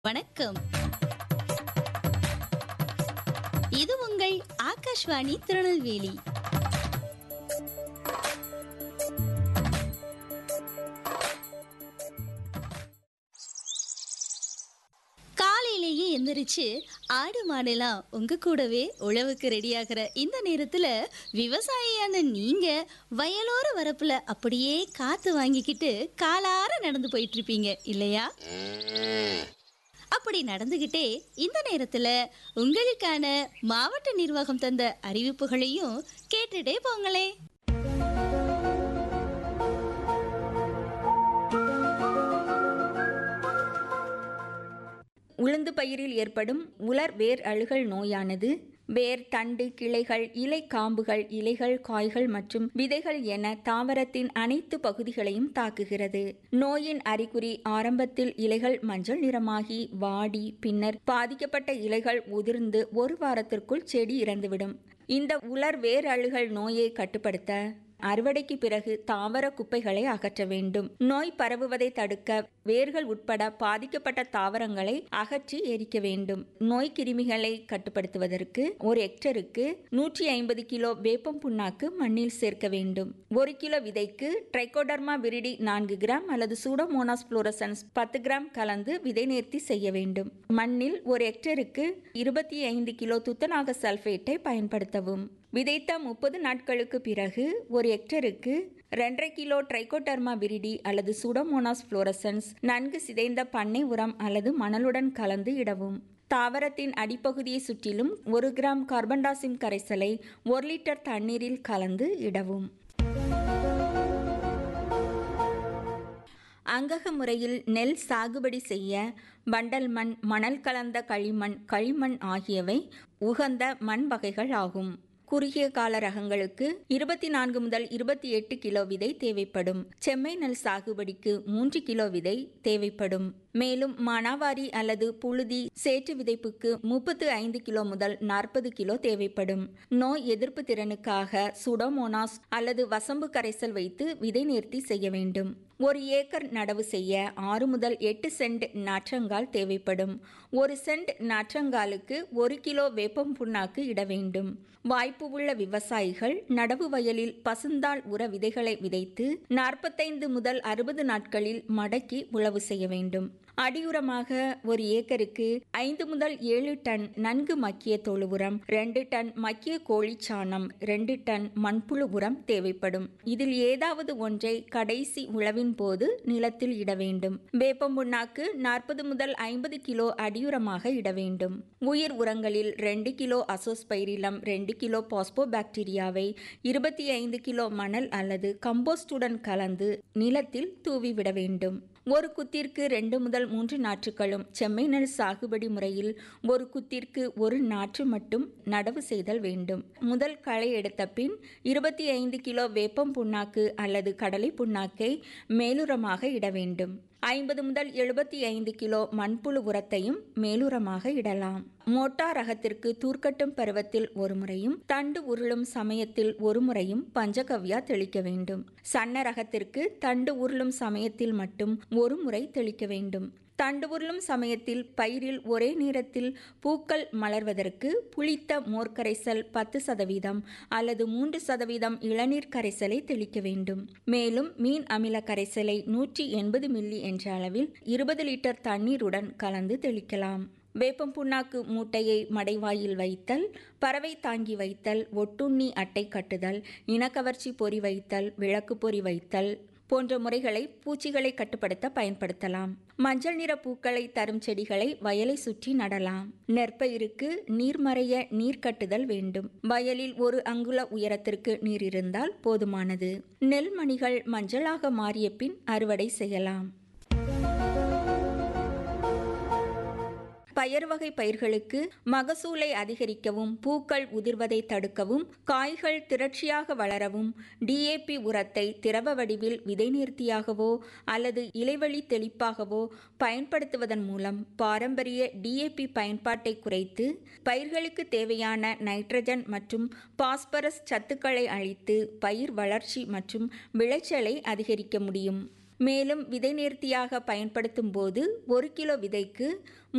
வணக்கம் இது உங்கள் ஆகாஷ்வாணி திருநெல்வேலி காலையிலேயே எந்திரிச்சு ஆடு மாடெல்லாம் உங்க கூடவே உழவுக்கு ரெடியாகிற இந்த நேரத்துல விவசாயியான நீங்க வயலோர வரப்புல அப்படியே காத்து வாங்கிக்கிட்டு காலார நடந்து போயிட்டு இருப்பீங்க இல்லையா அப்படி நடந்துகிட்டே இந்த நேரத்துல உங்களுக்கான மாவட்ட நிர்வாகம் தந்த அறிவிப்புகளையும் கேட்டுட்டே போங்களே உளுந்து பயிரில் ஏற்படும் உலர் வேர் அழுகல் நோயானது வேர் தண்டு கிளைகள் இலை காம்புகள் இலைகள் காய்கள் மற்றும் விதைகள் என தாவரத்தின் அனைத்து பகுதிகளையும் தாக்குகிறது நோயின் அறிகுறி ஆரம்பத்தில் இலைகள் மஞ்சள் நிறமாகி வாடி பின்னர் பாதிக்கப்பட்ட இலைகள் உதிர்ந்து ஒரு வாரத்திற்குள் செடி இறந்துவிடும் இந்த உலர் வேர் அழுகல் நோயை கட்டுப்படுத்த அறுவடைக்கு பிறகு தாவர குப்பைகளை அகற்ற வேண்டும் நோய் பரவுவதை தடுக்க வேர்கள் உட்பட பாதிக்கப்பட்ட தாவரங்களை அகற்றி எரிக்க வேண்டும் நோய் கிருமிகளை கட்டுப்படுத்துவதற்கு ஒரு ஹெக்டருக்கு நூற்றி ஐம்பது கிலோ வேப்பம் புண்ணாக்கு மண்ணில் சேர்க்க வேண்டும் ஒரு கிலோ விதைக்கு ட்ரைகோடர்மா விரிடி நான்கு கிராம் அல்லது சூடோமோனாஸ் புளோரசன்ஸ் பத்து கிராம் கலந்து விதை நேர்த்தி செய்ய வேண்டும் மண்ணில் ஒரு ஹெக்டருக்கு இருபத்தி ஐந்து கிலோ துத்தநாக சல்பேட்டை பயன்படுத்தவும் விதைத்த முப்பது நாட்களுக்கு பிறகு ஒரு ஹெக்டருக்கு ரெண்டரை கிலோ ட்ரைகோடர்மா விரிடி அல்லது சுடோமோனாஸ் புளோரசன்ஸ் நன்கு சிதைந்த பண்ணை உரம் அல்லது மணலுடன் கலந்து இடவும் தாவரத்தின் அடிப்பகுதியை சுற்றிலும் ஒரு கிராம் கார்பன்டாசிம் கரைசலை ஒரு லிட்டர் தண்ணீரில் கலந்து இடவும் அங்கக முறையில் நெல் சாகுபடி செய்ய வண்டல் மண் மணல் கலந்த களிமண் களிமண் ஆகியவை உகந்த மண் வகைகள் ஆகும் குறுகிய கால ரகங்களுக்கு இருபத்தி நான்கு முதல் இருபத்தி எட்டு கிலோ விதை தேவைப்படும் செம்மை நெல் சாகுபடிக்கு மூன்று கிலோ விதை தேவைப்படும் மேலும் மானாவாரி அல்லது புழுதி சேற்று விதைப்புக்கு முப்பத்து ஐந்து கிலோ முதல் நாற்பது கிலோ தேவைப்படும் நோய் எதிர்ப்பு திறனுக்காக சுடோமோனாஸ் அல்லது வசம்பு கரைசல் வைத்து விதை நேர்த்தி செய்ய வேண்டும் ஒரு ஏக்கர் நடவு செய்ய ஆறு முதல் எட்டு சென்ட் நாற்றங்கால் தேவைப்படும் ஒரு சென்ட் நாற்றங்காலுக்கு ஒரு கிலோ வேப்பம் புண்ணாக்கு இட வேண்டும் வாய்ப்பு உள்ள விவசாயிகள் நடவு வயலில் பசுந்தாள் உர விதைகளை விதைத்து நாற்பத்தைந்து முதல் அறுபது நாட்களில் மடக்கி உழவு செய்ய வேண்டும் அடியுரமாக ஒரு ஏக்கருக்கு ஐந்து முதல் ஏழு டன் நன்கு மக்கிய தொழு உரம் ரெண்டு டன் மக்கிய கோழிச்சாணம் ரெண்டு டன் மண்புழு உரம் தேவைப்படும் இதில் ஏதாவது ஒன்றை கடைசி உழவின் போது நிலத்தில் இட வேண்டும் வேப்பம் புண்ணாக்கு நாற்பது முதல் ஐம்பது கிலோ அடியுரமாக இட வேண்டும் உயிர் உரங்களில் ரெண்டு கிலோ அசோஸ்பைரிலம் ரெண்டு கிலோ பாஸ்போ பாக்டீரியாவை இருபத்தி ஐந்து கிலோ மணல் அல்லது கம்போஸ்டுடன் கலந்து நிலத்தில் தூவிவிட வேண்டும் ஒரு குத்திற்கு ரெண்டு முதல் மூன்று நாற்றுகளும் செம்மை நெல் சாகுபடி முறையில் ஒரு குத்திற்கு ஒரு நாற்று மட்டும் நடவு செய்தல் வேண்டும் முதல் களை எடுத்த பின் இருபத்தி ஐந்து கிலோ வேப்பம் புண்ணாக்கு அல்லது கடலை புண்ணாக்கை மேலுரமாக இட வேண்டும் ஐம்பது முதல் எழுபத்தி ஐந்து கிலோ மண்புழு உரத்தையும் மேலுரமாக இடலாம் மோட்டார் ரகத்திற்கு தூர்க்கட்டும் பருவத்தில் ஒரு முறையும் தண்டு உருளும் சமயத்தில் ஒரு முறையும் பஞ்சகவ்யா தெளிக்க வேண்டும் சன்ன ரகத்திற்கு தண்டு உருளும் சமயத்தில் மட்டும் ஒரு முறை தெளிக்க வேண்டும் தண்டு உருளும் சமயத்தில் பயிரில் ஒரே நேரத்தில் பூக்கள் மலர்வதற்கு புளித்த மோர்க்கரைசல் பத்து சதவீதம் அல்லது மூன்று சதவீதம் இளநீர் கரைசலை தெளிக்க வேண்டும் மேலும் மீன் அமில கரைசலை நூற்றி எண்பது மில்லி என்ற அளவில் இருபது லிட்டர் தண்ணீருடன் கலந்து தெளிக்கலாம் வேப்பம் புண்ணாக்கு மூட்டையை மடைவாயில் வைத்தல் பறவை தாங்கி வைத்தல் ஒட்டுண்ணி அட்டை கட்டுதல் இனக்கவர்ச்சி பொறி வைத்தல் விளக்கு பொறி வைத்தல் போன்ற முறைகளை பூச்சிகளை கட்டுப்படுத்த பயன்படுத்தலாம் மஞ்சள் நிற பூக்களை தரும் செடிகளை வயலை சுற்றி நடலாம் நெற்பயிருக்கு நீர்மறைய நீர் கட்டுதல் வேண்டும் வயலில் ஒரு அங்குல உயரத்திற்கு நீர் இருந்தால் போதுமானது நெல் மணிகள் மஞ்சளாக மாறிய பின் அறுவடை செய்யலாம் பயறு வகை பயிர்களுக்கு மகசூலை அதிகரிக்கவும் பூக்கள் உதிர்வதை தடுக்கவும் காய்கள் திரட்சியாக வளரவும் டிஏபி உரத்தை திரவ வடிவில் விதை நேர்த்தியாகவோ அல்லது இலைவழி தெளிப்பாகவோ பயன்படுத்துவதன் மூலம் பாரம்பரிய டிஏபி பயன்பாட்டை குறைத்து பயிர்களுக்கு தேவையான நைட்ரஜன் மற்றும் பாஸ்பரஸ் சத்துக்களை அளித்து பயிர் வளர்ச்சி மற்றும் விளைச்சலை அதிகரிக்க முடியும் மேலும் விதை நேர்த்தியாக பயன்படுத்தும் போது ஒரு கிலோ விதைக்கு